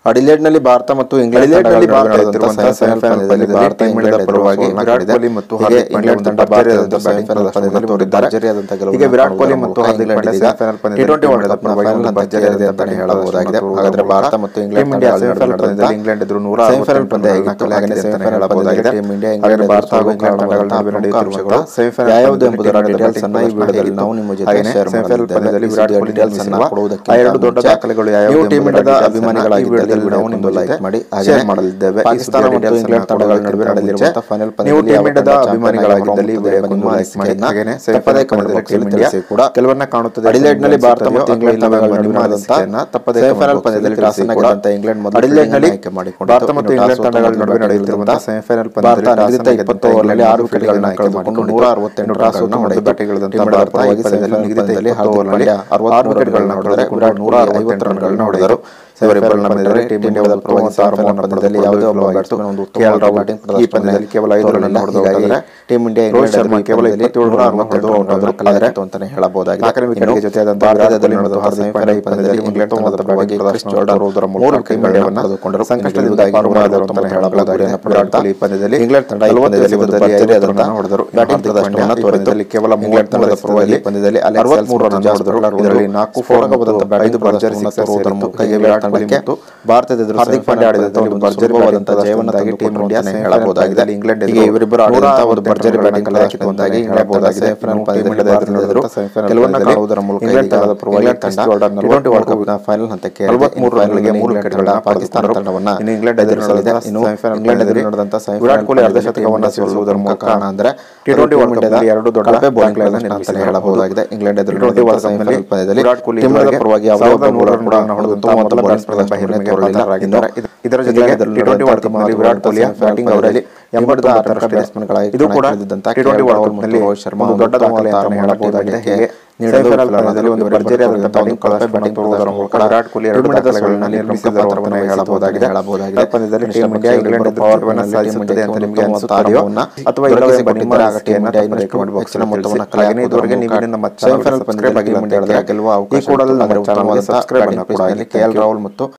ಅಡಿಲೇಡ್ನಲ್ಲಿ ಭಾರತ ಮತ್ತು ಇಂಗ್ಲೆಂಡ್ ಅಡಿಲೇಡ್ನಲ್ಲಿ ತಂಡಗಳ ಭಾರತ ನಡುವೆ ಎದುರಿಸುವಂತಹ ಸೆಮಿಫೈನಲ್ ಸೆಮಿಫೈನಲ್ ಪಂದ್ಯದಲ್ಲಿ ಭಾರತ ಟೀಮ್ ಇಂಗ್ಲೆಂಡ್ ಇಂಡಿಯಾ ಪರವಾಗಿ ಪರವಾಗಿ ವಿರಾಟ್ ಕೊಹ್ಲಿ ಮತ್ತು ಹಾರ್ದಿಕ್ ಪಾಂಡ್ಯ ಇಂಗ್ಲೆಂಡ್ ತಂಡ ಭರ್ಜರಿಯಾದಂತಹ ಸೆಮಿಫೈನಲ್ ಪಂದ್ಯದಲ್ಲಿ ಪಂದ್ಯದಲ್ಲಿ ಭರ್ಜರಿಯಾದಂತಹ ಗೆಲುವು ಈಗ ವಿರಾಟ್ ಕೊಹ್ಲಿ ಕಾಣುವುದರ ಮತ್ತು ಮೂಲಕ ಹಾರ್ದಿಕ್ ಇಂಗ್ಲೆಂಡ್ ಪಾಂಡ್ಯ ಈಗ ಸೆಮಿಫೈನಲ್ ಪಂದ್ಯದಲ್ಲಿ ಟಿ ಟ್ವೆಂಟಿ ವರ್ಲ್ಡ್ ಕಪ್ ಪರವಾಗಿ ಫೈನಲ್ ಭರ್ಜರಿಯಾದ ಹಂತಕ್ಕೆ ಅಂತಾನೆ ಹೇಳಬಹುದಾಗಿದೆ ಹೇಳಬಹುದಾಗಿದೆ. ಹಾಗಾದ್ರೆ ಭಾರತ ಮತ್ತು ಇಂಗ್ಲೆಂಡ್ ಟೀಮ್ ಇಂಡಿಯಾ ತಂಡಗಳ ಸೆಮಿಫೈನಲ್ ನಡುವೆ ಪಂದ್ಯದಲ್ಲಿ ಇಂಗ್ಲೆಂಡ್ ಎದುರು ನೂರ ಸೆಮಿಫೈನಲ್ ಪಂದ್ಯ ಅರವತ್ತೆಂಟು ಆಗಿತ್ತು ರನ್ಗಳ ಹಾಗೆಯೇ ಅಂತಾನೆ ಸೆಮಿಫೈನಲ್ ಹೇಳಬಹುದಾಗಿದೆ. ಪಂದ್ಯದಲ್ಲಿ ಟೀಮ್ ಇಂಡಿಯಾ ಹಾಗೆಯೇ ಇಂಗ್ಲೆಂಡ್ ಭಾರತ ಹಾಗೂ ಮತ್ತು ಇಂಗ್ಲೆಂಡ್ ತಂಡಗಳ ನಡುವೆ ನಡೆಯುತ್ತಿರುವಂತಹ ಸೆಮಿಫೈನಲ್ ಯಾವ್ಯಾವುದು ಎಂಬುದರ ಪಂದ್ಯದಲ್ಲಿ ಡೀಟೇಲ್ಸ್ ಅನ್ನ ಈ ವಿಡಿಯೋದಲ್ಲಿ ನಾವು ನಿಮ್ಮ ಜೊತೆ ಹಾಗೆಯೇ ಶೇರ್ ಸೆಮಿಫೈನಲ್ ಪಂದ್ಯದಲ್ಲಿ ವಿರಾಟ್ ಕೊಹ್ಲಿ ಡೀಟೇಲ್ಸ್ ಅನ್ನ ನಿರ್ಮಿಸಿರುವ ಕೊಡುವುದಕ್ಕಿಂತ ಆ ಎರಡು ದೊಡ್ಡ ಮುಂಚೆ ದಾಖಲೆಗಳು ಯಾವ್ಯಾವು ನೀವು ಟೀಮ್ ಎಂಬುದರ ಇಂಡಿಯಾದ details ಅನ್ನ ಅಭಿಮಾನಿಗಳಾಗಿದ್ದಲ್ಲಿ ಈ ವಿಡಿಯೋದಲ್ಲಿ ವಿಡಿಯೋವನ್ನು ನಾವು ಲೈಕ್ ನಿಮ್ಮ ಮಾಡಿ ಜೊತೆ ಹಾಗೆಯೇ share ಮಾಡಲಿದ್ದೇವೆ. ಈ ಪಾಕಿಸ್ತಾನ ಸುದ್ದಿಯ ಮತ್ತು details ಇಂಗ್ಲೆಂಡ್ ಅನ್ನ ತಂಡಗಳ ನಡುವೆ ಕೊಡುವುದಕ್ಕಿಂತ ನಡೆದಿರುವಂತಹ ಫೈನಲ್ ನೀವು ಪಂದ್ಯದಲ್ಲಿ ಟೀಮ್ ಇಂಡಿಯಾದ ಯಾವ ತಂಡ ಅಭಿಮಾನಿಗಳಾಗಿದ್ದಲ್ಲಿ ಚಾಂಪಿಯನ್ ವಿಡಿಯೋವನ್ನು ಆಗುತ್ತದೆ ಲೈಕ್ ಮಾಡಿ ಎಂಬ ಹಾಗೆಯೇ ತಪ್ಪದೇ ಸೆಮಿಫೈನಲ್ ಕಮೆಂಟ್ ಪಂದ್ಯದಲ್ಲಿ ಬಾಕ್ಸ್ನಲ್ಲಿ ಟೀಮ್ ಇಂಡಿಯಾ ತಿಳಿಸಿ ಕೂಡ ಕೆಲವನ್ನ ಕಾಣುತ್ತದೆ ಅಡಿಲೇಡ್ನಲ್ಲಿ ಭಾರತ ಮತ್ತು ಇಂಗ್ಲೆಂಡ್ ತಂಡಗಳ ನಿಮ್ಮ ನಡುವೆ ಅನಿಸಿಕೆಯನ್ನ ತಪ್ಪದೇ ಸೆಮಿಫೈನಲ್ comment box ಪಂದ್ಯದಲ್ಲಿ ನಲ್ಲಿ ಟಾಸ್ ತಿಳಿಸಿ ಅನ್ನ ಕೂಡ. ಗೆದ್ದಂತ ಇಂಗ್ಲೆಂಡ್ ಮೊದಲು ಅಡಿಲೇಡ್ನಲ್ಲಿ ಫೀಲ್ಡಿಂಗ್ ಆಯ್ಕೆ ಮಾಡಿಕೊಂಡಿತು. ಭಾರತ ಮತ್ತು ಇನ್ನು ಇಂಗ್ಲೆಂಡ್ ಟಾಸ್ ತಂಡಗಳ ಸೋತ ನಡುವೆ ಮೊದಲು ನಡೆಯುತ್ತಿರುವಂತಹ ಗೆದ್ದಂತ ಸೆಮಿಫೈನಲ್ ಭಾರತ ಪಂದ್ಯದಲ್ಲಿ ನಿಗದಿತ ಟಾಸ್ ಅನ್ನು ಇಪ್ಪತ್ತು ಗೆದ್ದಂತ ಓವರ್ನಲ್ಲಿ ಆರು ಇಂಗ್ಲೆಂಡ್ ವಿಕೆಟ್ಗಳನ್ನು ಆಯ್ಕೆ ಕಳೆದುಕೊಂಡು ಮಾಡಿಕೊಂಡಿತು. ನೂರ ಅರವತ್ತೆಂಟು ಟಾಸ್ ರನ್ಗಳನ್ನು ಸೋತು ಹೊಡೆಯಿತು. ಬ್ಯಾಟಿಂಗ್ಗಳಿಂದ ಟೀಮ್ ಭಾರತ ಪರವಾಗಿ ಈ ಪಂದ್ಯದಲ್ಲಿ ಸೆಮಿಫೈನಲ್ ನಿಗದಿತ ಪಂದ್ಯದಲ್ಲಿ ಇಪ್ಪತ್ತು ಹಾರ್ದಿಕ್ ಓವರ್ನಲ್ಲಿ ಪಾಂಡ್ಯ ಆರು ಅರವತ್ಮೂರು ವಿಕೆಟ್ಗಳನ್ನು ರನ್ಗಳನ್ನು ಹೊಡೆದರೆ ವಿರಾಟ್ ನೂರ ಅರವತ್ತೆಂಟು ರನ್ಗಳನ್ನು ಹೊಡೆದರು ಸೆಮಿಫೈನಲ್ ಪಂದ್ಯದಲ್ಲಿ ಟೀಮ್ ಇಂಡಿಯಾದ ಪರವಾಗಿ ಸೆಮಿಫೈನಲ್ ಪಂದ್ಯದಲ್ಲಿ ಯಾವುದೇ ಒಬ್ಬ ಬ್ಯಾಟ್ಸ್ಮನ್ ಒಂದು ಉತ್ತಮ ಬ್ಯಾಟಿಂಗ್ ಈ ಪಂದ್ಯದಲ್ಲಿ ಕೇವಲ ಐದು ರನ್ ಹೊಡೆದಿದ್ದಾರೆ ಟೀಮ್ ಇಂಡಿಯಾ ರೋಹಿತ್ ಶರ್ಮಾ ಕೇವಲ ಇಪ್ಪತ್ತೇಳು ರನ್ ಅರವತ್ತೆರಡು ಹೊಡೆದು ರನ್ ದಾಖಲಾಗಿತ್ತು ಅಂತಾನೆ ಹೇಳಬಹುದಾಗಿದೆ ನಾಲ್ಕನೇ ವಿಕೆಟ್ಗೆ ಇನ್ನು ಜೊತೆಯಾದಂತಹ ಭಾರತದಲ್ಲಿ ವಿರಾಟ್ ನಡೆದ ಕೊಹ್ಲಿ ಹಾರ್ದಿಕ್ ಪಾಂಡ್ಯ ಪಂದ್ಯದಲ್ಲಿ ಇಂಗ್ಲೆಂಡ್ ತಂಡದ ಪರವಾಗಿ ಕ್ರಿಸ್ ಜಾರ್ಡನ್ ತೋರುವುದರ ಮೂಲಕ ಮೂರು ಟೀಮ್ ವಿಕೆಟ್ಗಳನ್ನು ಇಂಡಿಯಾವನ್ನು ಕಳೆದುಕೊಂಡರು ಸಂಕಷ್ಟದಿಂದ ಗೆಲುವಿಗಾಗಿ ಪಾರು ಮಾಡಿದರು ನೂರ ಅಂತಾನೆ ಹತ್ತೊಂಬತ್ತು ಹೇಳಬಹುದಾಗಿದೆ. ಗುರಿಯನ್ನು ವಿರಾಟ್ ಕೊಹ್ಲಿ ಈ ಪಂದ್ಯದಲ್ಲಿ ಇಂಗ್ಲೆಂಡ್ ತಂಡ ಈ ನಲವತ್ತು ಪಂದ್ಯದಲ್ಲಿ ಎಸೆತದಲ್ಲಿ ಭರ್ಜರಿಯಾದಂತಹ ಐವತ್ತು ರನ್ ಹೊಡೆದರು. ಬ್ಯಾಟಿಂಗ್ ಹಾರ್ದಿಕ್ ಪಾಂಡ್ಯ ಪ್ರದರ್ಶನವನ್ನು ಈ ತೋರಿತು ಪಂದ್ಯದಲ್ಲಿ ಕೇವಲ ಇಂಗ್ಲೆಂಡ್ ತಂಡದ ಪರವಾಗಿ ಮೂವತ್ಮೂರು ಪಂದ್ಯದಲ್ಲಿ ಅರವತ್ಮೂರು ರನ್ ಹೊಡೆದರು. ಇದರಲ್ಲಿ ನಾಲ್ಕು ಸ್ಫೋಟಕವಾದಂತಹ ಮತ್ತು ಬ್ಯಾಟಿಂಗ್ ಐದು ಭರ್ಜರಿ ಪ್ರದರ್ಶನವನ್ನು sixers ತೋರುವುದರ ಸೇರಿತ್ತು. ಮೂಲಕ ಹೀಗೆ ವಿರಾಟ್ ವಿರಾಟ್ ಕೊಹ್ಲಿ ತಂಡಕ್ಕೆ ಮತ್ತು ಭಾರತದ ಎದುರು ಹಾರ್ದಿಕ್ ಪಾಂಡ್ಯ ಆಡಿದಂತಹ ಒಂದು ಭರ್ಜರಿ ಸುಲಭವಾದಂತಹ ಬ್ಯಾಟಿಂಗ್ ಜಯವನ್ನು ಪ್ರದರ್ಶನದಿಂದಾಗಿ ತಂದುಕೊಟ್ಟರು ಟೀಮ್ ಇಂಡಿಯಾ ಅಂತಾನೆ ಸೆಮಿಫೈನಲ್ ಹೇಳಬಹುದಾಗಿದೆ ಪಂದ್ಯದಲ್ಲಿ ಇಂಗ್ಲೆಂಡ್ ಈಗ ಎದುರು ಇವರಿಬ್ಬರು ಆಡಿದಂತಹ ಒಂದು ಭರ್ಜರಿ ಬ್ಯಾಟಿಂಗ್ ಕಲಾಕಿತ್ತು ಪ್ರದರ್ಶನದಿಂದಾಗಿ ಅಂತಾನೆ ಹೇಳಬಹುದಾಗಿದೆ ಹೇಳಬಹುದಾಗಿದೆ. ಸೆಮಿಫೈನಲ್ ಟೀಮ್ ಪಂದ್ಯದಲ್ಲಿ ಇಂಡಿಯಾದ ಭಾರತದ ಎದುರು ಸೆಮಿಫೈನಲ್ ಗೆಲುವನ್ನು ಪಂದ್ಯದಲ್ಲಿ ಕಾಣುವುದರ ಮೂಲಕ ಇಂಗ್ಲೆಂಡ್ ಇದೀಗ ತಂಡದ ಪರವಾಗಿ ಇಂಗ್ಲೆಂಡ್ ಕ್ರಿಸ್ ತಂಡ ಜಾರ್ಡನ್ ಟಿ ಟ್ವೆಂಟಿ ವರ್ಲ್ಡ್ ನಲವತ್ಮೂರು ಕಪ್ನ ಫೈನಲ್ ಹಂತಕ್ಕೆ ನಲವತ್ಮೂರು ರನ್ಗಳಿಗೆ ಮೂರು ವಿಕೆಟ್ಗಳನ್ನ ವಿಕೆಟ್ಗಳನ್ನ ಪಾಕಿಸ್ತಾನ ಪಡೆದುಕೊಂಡರು. ತಂಡವನ್ನ ಇನ್ನು ಇಂಗ್ಲೆಂಡ್ ಎದುರಿಸಲಿದೆ ಎದುರಿಸಲಿದೆ. ಇನ್ನು ಸೆಮಿಫೈನಲ್ ಇಂಗ್ಲೆಂಡ್ ಎದುರು ಪಂದ್ಯದಲ್ಲಿ ನಡೆದಂತಹ ವಿರಾಟ್ ಕೊಹ್ಲಿ ಅರ್ಧ ಸೆಮಿಫೈನಲ್ ಶತಕವನ್ನು ಸೋಲಿಸುವುದರ ಮೂಲಕ ಕಾರಣ ಅಂದ್ರೆ ಟಿ ಟ್ವೆಂಟಿ ವರ್ಲ್ಡ್ ಇಂಡಿಯಾದ ಕಪ್ನಲ್ಲಿ ಎರಡು ದೊಡ್ಡ ಕಳಪೆ bowling ದಾಖಲೆಗಳನ್ನು ಪ್ರದರ್ಶನ ಅಂತಾನೆ ನಿರ್ಮಿಸಿದ್ದಾರೆ. ಹೇಳಬಹುದಾಗಿದೆ ಇಂಗ್ಲೆಂಡ್ ಎದುರು ಟಿ ಟ್ವೆಂಟಿ ವರ್ಲ್ಡ್ ಸೆಮಿಫೈನಲ್ ಕಪ್ನಲ್ಲಿ ಪಂದ್ಯದಲ್ಲಿ ವಿರಾಟ್ ಕೊಹ್ಲಿ ಟೀಮ್ ಇವರಿಗೆ ಪರವಾಗಿ ಯಾವುದೇ ಸಾವಿರದ ಒಬ್ಬ ನೂರ bowler ಕೂಡ ರನ್ ಹೊಡೆದಂತಹ ಉತ್ತಮ ಮೊದಲ bowling ಪ್ರದರ್ಶನವನ್ನು ಪ್ರದರ್ಶನವನ್ನು ತೋರಲಿಲ್ಲ. ತೋರಲಿಲ್ಲ. ಇದು- ಇದರ ಜೊತೆಗೆ ಟಿ ಟ್ವೆಂಟಿ ವರ್ಲ್ಡ್ ಕಪ್ನಲ್ಲಿ ವಿರಾಟ್ ಕೊಹ್ಲಿಯ ಬ್ಯಾಟಿಂಗ್ ಅವರಲ್ಲಿ ಎಂಬತ್ತೊಂಬತ್ತರಷ್ಟು ಬ್ಯಾಟ್ಸ್ಮನ್ಗಳಾಗಿ ಇದು ಕೂಡ ಕಣಕ್ಕಿಳಿದಿದ್ದಂತಹ T twenty K. World Rahul ಕಪ್ನಲ್ಲಿ ಮತ್ತು ರೋಹಿತ್ ಶರ್ಮಾ ಒಂದು ದೊಡ್ಡ ಒಂದು ದಾಖಲೆ ಉತ್ತಮ ಅಂತಾನೆ ಹೇಳಬಹುದಾಗಿದೆ ಟೀಮಿಗೆ ಹೀಗೆ ನೀಡಲು ಸೆಮಿಫೈನಲ್ ವಿಫಲರಾದರು. ಪಂದ್ಯದಲ್ಲಿ ಒಂದು ಇವರಿಬ್ಬರು ಭರ್ಜರಿಯಾದಂತಹ ಒಂದು ಒಂದು ಕಳಪೆ ಪ್ರದರ್ಶನ ಬ್ಯಾಟಿಂಗ್ ತೋರುವುದರ ಮೂಲಕ ಪ್ರದರ್ಶನ ವಿರಾಟ್ ಕೊಹ್ಲಿ ಎರಡು ಟೀಮ್ ಇಂಡಿಯಾದ ದಾಖಲೆಗಳನ್ನು ಸೋಲಿನಲ್ಲಿ ನಿರ್ಮಿಸಿದರು ಪ್ರಮುಖ ಅಂತಾನೆ ಪಾತ್ರವನ್ನು ಹೇಳಬಹುದಾಗಿದೆ. ಹೇಳಬಹುದಾಗಿದೆ. ಈ ಪಂದ್ಯದಲ್ಲಿ ಕನಿಷ್ಠ ಟೀಮ್ ಇಂಡಿಯಾ ಪಕ್ಷ ಇಂಗ್ಲೆಂಡ್ ಇವರಿಬ್ಬರು ಎದುರು ಪವರ್ ಗೆಲುವನ್ನು ಪ್ಲೇನಲ್ಲಿ ಟೀಮ್ ಸಾಧಿಸುತ್ತದೆ ಅಂತ ನಿಮಗೆ ಇಂಡಿಯಾಕ್ಕೆ ಅನಿಸುತ್ತಾರೆಯೋ ಉತ್ತಮ ಅಥವಾ ದೊರಕಿಸಿಕೊಟ್ಟಿದ್ದಾರೆ. ಇಲ್ಲವೇ ನಿಮ್ಮ ಆಗ ಟೀಮ್ ಅನಿಸಿಕೆಯನ್ನು ಇಂಡಿಯಾ ತಪ್ಪದೇ comment box ಹೆಚ್ಚಿನ ನಲ್ಲಿ ಮೊತ್ತವನ್ನು ತಿಳಿಸಿ. ಹಾಗೆಯೇ ಇದುವರೆಗೆ ನೀವು ಕಳೆದುಕೊಂಡ ನಮ್ಮ ಸೆಮಿಫೈನಲ್ ಚಾನಲ್ ಪಂದ್ಯದಲ್ಲಿ ಸಬ್ಸ್ಕ್ರೈಬ್ ಆಗಿಲ್ಲ ಅಂತ ಹೇಳಿದ್ರೆ ಗೆಲ್ಲುವ ಅವಕಾಶ ಈ ಕೂಡಲೇ ನಮ್ಮ ಇತ್ತು. ಚಾನಲ್ಗೆ ಉತ್ತಮವಾದಂತಹ ಸಬ್ಸ್ಕ್ರೈಬ್ ಬ್ಯಾಟಿಂಗ್ ಕೂಡ ಪೇಸ್ನಲ್ಲಿ ಕೆ ಎಲ್ ರಾಹುಲ್ ಮತ್ತು